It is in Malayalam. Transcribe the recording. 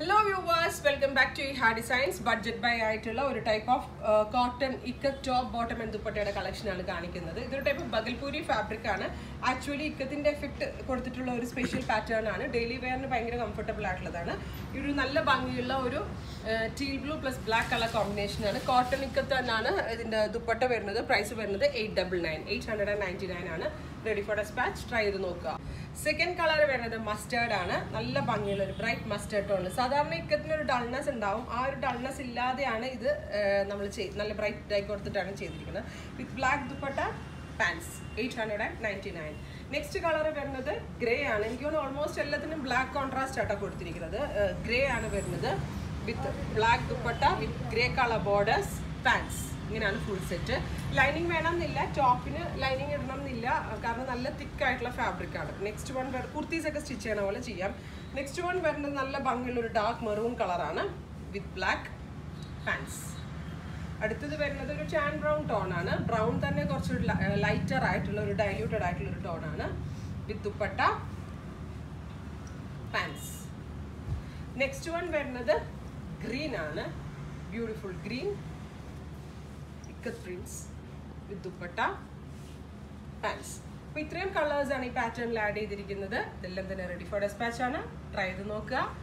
hello viewers welcome back to Ha designs budget buy ആയിട്ടുള്ള ഒരു type of cotton ikat top bottom and ദുപ്പട്ടയുടെ കളക്ഷനാണ് കാണിക്കുന്നത് ഇതൊരു ടൈപ്പ് ബഗൽപൂരി ഫാബ്രിക് ആണ് ആക്ച്വലി ഇക്കത്തിന്റെ എഫക്റ്റ് കൊടുത്തിട്ടുള്ള ഒരു സ്പെഷ്യൽ പാറ്റേൺ ആണ് ഡെയിലി വെയറിന് ഭയങ്കര കംഫർട്ടബിൾ ആയിട്ടുള്ളതാണ് ഈ ഒരു നല്ല ഭംഗിയുള്ള ഒരു teal blue plus black colour combination ആണ് കോട്ടൺ ഇക്കത്ത് തന്നെയാണ് ഇതിന്റെ ദുപ്പട്ട വരുന്നത് പ്രൈസ് വരുന്നത് eight double nine eight hundred and ninety nine ആണ് റെഡി ഫോർ ഡെസ്പാച്ച് ട്രൈ ചെയ്ത് നോക്കുക സെക്കൻഡ് കളർ വരുന്നത് മസ്റ്റേർഡ് ആണ് നല്ല ഭംഗിയുള്ള ഒരു ബ്രൈറ്റ് മസ്റ്റേർഡ് ടോൺ സാധാരണ ഇക്കത്തിന് ഒരു ഡൾനെസ് ഉണ്ടാവും ആ ഒരു ഡൾനെസ് ഇല്ലാതെയാണ് ഇത് നമ്മൾ നല്ല ബ്രൈറ്റ് ആയി കൊടുത്തിട്ടാണ് ചെയ്തിരിക്കുന്നത് with black dupatta pants eight hundred and ninety nine next colour വരുന്നത് ഗ്രേ ആണ് എനിക്ക് തോന്നുന്നു ഓൾമോസ്റ്റ് എല്ലാത്തിനും ബ്ലാക്ക് കോൺട്രാസ്റ്റ് ആയിട്ടാണ് കൊടുത്തിരിക്കുന്നത് ഗ്രേ ആണ് വരുന്നത് with black dupatta with grey colour borders pants ഇങ്ങനെയാണ് ഫുൾ സെറ്റ് ലൈനിങ് വേണം എന്നില്ല ടോപ്പിന് ലൈനിങ് ഇടണം എന്നില്ല കാരണം നല്ല തിക്ക് ആയിട്ടുള്ള ഫാബ്രിക് ആണ് നെക്സ്റ്റ് വൺ കുർത്തീസ് ഒക്കെ സ്റ്റിച്ച് ചെയ്യണ പോലെ ചെയ്യാം നെക്സ്റ്റ് വൺ വരുന്നത് നല്ല ഭംഗിയുള്ള ഒരു ഡാർക്ക് മെറൂൺ കളറാണ് വിത്ത് ബ്ലാക്ക് പാൻസ് അടുത്തത് വരുന്നത് ഒരു ടാൻ ബ്രൗൺ ടോൺ ആണ് ബ്രൗൺ തന്നെ കുറച്ചൊരു ലൈറ്റർ ആയിട്ടുള്ള ഒരു ഡൈല്യൂട്ടഡ് ആയിട്ടുള്ള ഒരു ടോൺ ആണ് with dupatta pants next one വരുന്നത് ഗ്രീൻ ആണ് beautiful green ikat prints with dupatta pants അപ്പോൾ ഇത്രയും കളേഴ്സ് ആണ് ഈ പാറ്റേണിൽ ആഡ് ചെയ്തിരിക്കുന്നത് ഇതെല്ലാം തന്നെ റെഡി ഫോർ ഡെസ്പാച്ച് ആണ് ട്രൈ ചെയ്ത് നോക്കുക